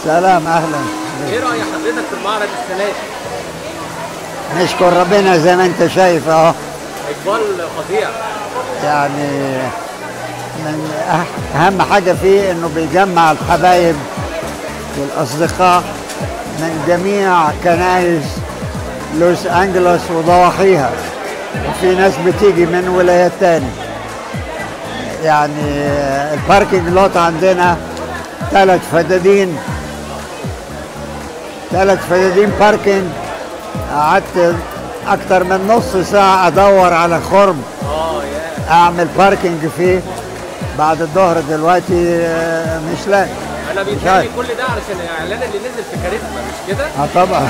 سلام اهلا ايه راي حضرتك في المعرض السنه دي؟ نشكر ربنا زي ما انت شايف اهو اقبال فظيع يعني من أح- اهم حاجه فيه انه بيجمع الحبايب والاصدقاء من جميع كنائس لوس انجلوس وضواحيها وفي ناس بتيجي من ولايات تاني يعني الباركينج لوت عندنا ثلاث فدادين ثلاث فدادين باركينج قعدت اكتر من نص ساعه ادور على خرم اه يا اعمل باركينج فيه بعد الظهر دلوقتي آه، مش لاقي انا مش بيتهيألي عارف. كل ده علشان الاعلان اللي نزل في كاريزما مش كده؟ اه طبعا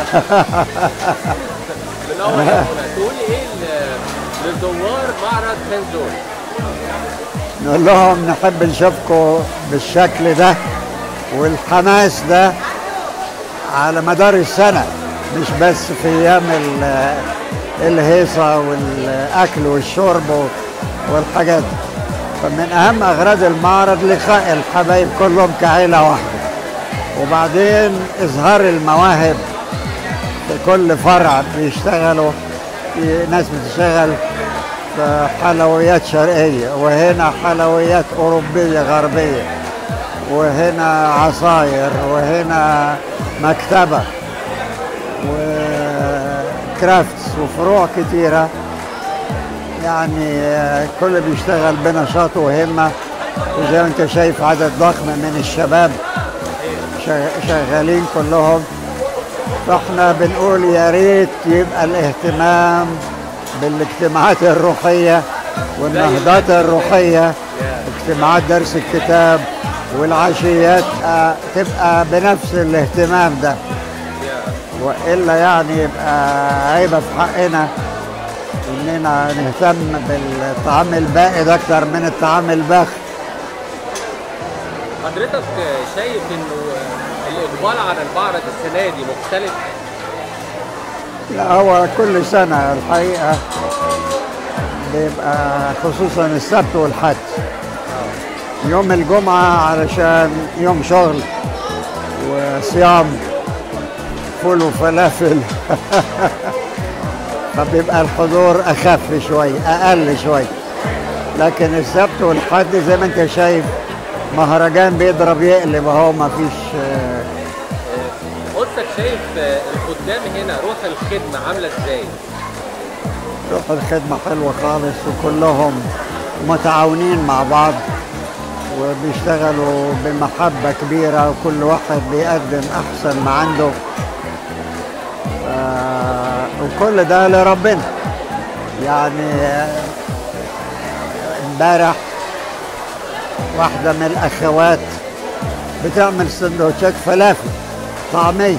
منور يا منى تقول لي ايه ل- لزوار معرض سنزور نقول لهم نحب نشوفكم بالشكل ده والحماس ده على مدار السنة مش بس في أيام ال- الهيصة والأكل والشرب والحاجات دي. فمن أهم أغراض المعرض لقاء الحبايب كلهم كعيلة واحدة وبعدين إظهار المواهب في كل فرع بيشتغلوا في ناس بتشتغل في حلويات شرقية وهنا حلويات أوروبية غربية وهنا عصاير وهنا مكتبة وكرافتس وفروع كتيرة يعني آه، كل بيشتغل بنشاط وهمة وزي ما انت شايف عدد ضخم من الشباب شغ- شغالين كلهم فاحنا بنقول يا ريت يبقى الاهتمام بالاجتماعات الروحية والنهضات الروحية اجتماعات درس الكتاب والعشيات آه، تبقى بنفس الاهتمام ده وإلا يعني يبقى عيبة في حقنا إننا نهتم بالطعام البائد أكتر من الطعام الباخر حضرتك شايف انه الاقبال على المعرض السنه دي مختلف لا هو كل سنة الحقيقة بيبقى خصوصا السبت والحد يوم الجمعة علشان يوم شغل وصيام فول وفلافل فبيبقى الحضور أخف شوي أقل شوي لكن السبت والحد زي ما انت شايف مهرجان بيضرب يقلب اهو ما فيش آه، قدسك شايف الخدام هنا روح الخدمه عامله ازاي روح الخدمة حلوة خالص وكلهم متعاونين مع بعض وبيشتغلوا بمحبة كبيرة وكل واحد بيقدم أحسن ما عنده آه، وكل ده لربنا يعني آه، امبارح واحدة من الأخوات بتعمل سندوتشات فلافل طعمية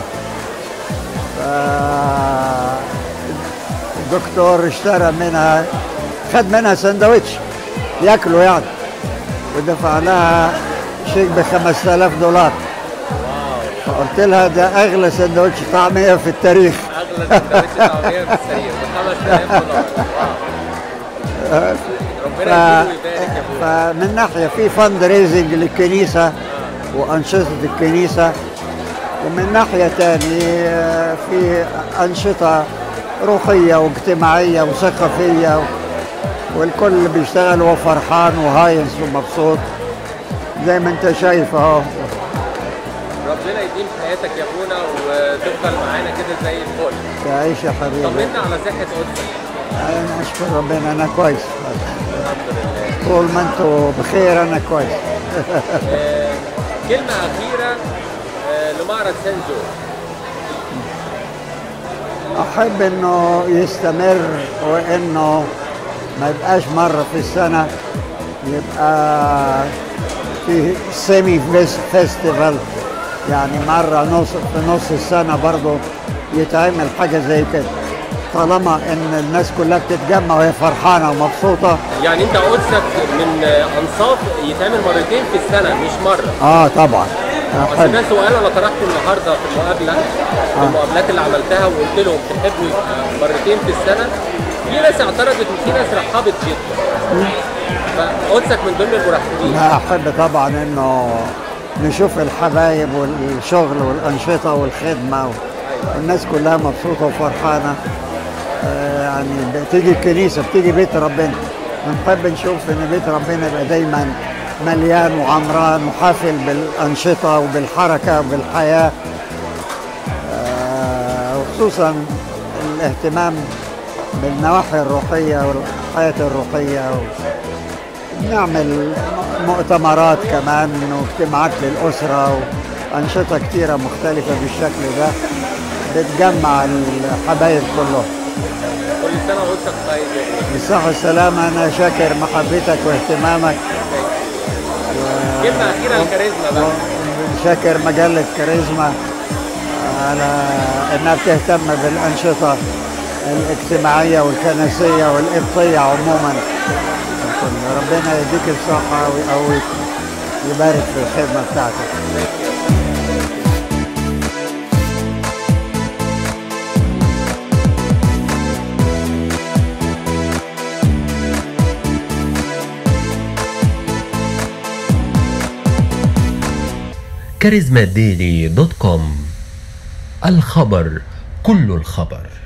ف- الدكتور اشترى منها خد منها سندوتش ياكلوا يعني ودفع لها شيك ب 5000 دولار فقلت لها ده اغلى سندوتش طعميه في التاريخ اغلى سندوتش طعميه في السرير ب 5000 دولار واو. ف... ربنا يديله ويبارك يا ابويا فمن ناحيه في فند ريزنج للكنيسه وانشطه الكنيسه ومن ناحيه تاني آه، في انشطه روحيه واجتماعيه وثقافيه والكل بيشتغل وهو فرحان وهايص ومبسوط زي ما انت شايف اهو ربنا يديم حياتك يا ابونا وتفضل معانا كده زي الفل تعيش يا حبيبي طمنا على صحه قدسك انا اشكر ربنا انا كويس الحمد لله طول ما انتوا بخير انا كويس آه، كلمه اخيره آه، لمعرض سنزو احب انه يستمر وانه ما يبقاش مره في السنه يبقى في سيمي فيستيفال يعني مره نص في نص السنه برضه يتعمل حاجه زي كده طالما ان الناس كلها بتتجمع وهي فرحانه ومبسوطه يعني انت قدسك من آه، انصاف يتعمل مرتين في السنه مش مره اه طبعا بس أحب. ده سؤال انا طرحته النهارده في المقابله في المقابلات اللي عملتها وقلت لهم تحبوا يبقى مرتين في السنه في ناس اعترضت وفي ناس رحبت جدا فقدسك من ضمن المرحبين لا احب طبعا انه نشوف الحبايب والشغل والأنشطة والخدمة الناس كلها مبسوطة وفرحانة آه، يعني بتيجي الكنيسة بتيجي بيت ربنا بنحب نشوف إن بيت ربنا يبقى دايما مليان وعمران وحافل بالأنشطة وبالحركة وبالحياة آه، وخصوصا الاهتمام بالنواحي الروحية والحياة الروحية نعمل مؤتمرات كمان واجتماعات للأسرة وأنشطة كتيرة مختلفة بالشكل ده بتجمع الحبايب كلهم كل سنه وانت طيب بالصحة والسلامة أنا شاكر محبتك واهتمامك كلمه اخيره الكاريزما بقى شاكر مجلة كاريزما على إنها بتهتم بالأنشطة الاجتماعية والكنسية والقبطية عموما ربنا يديك الصحة ويقويك يبارك في الخدمة بتاعتك كاريزما ديلي دوت كوم الخبر كل الخبر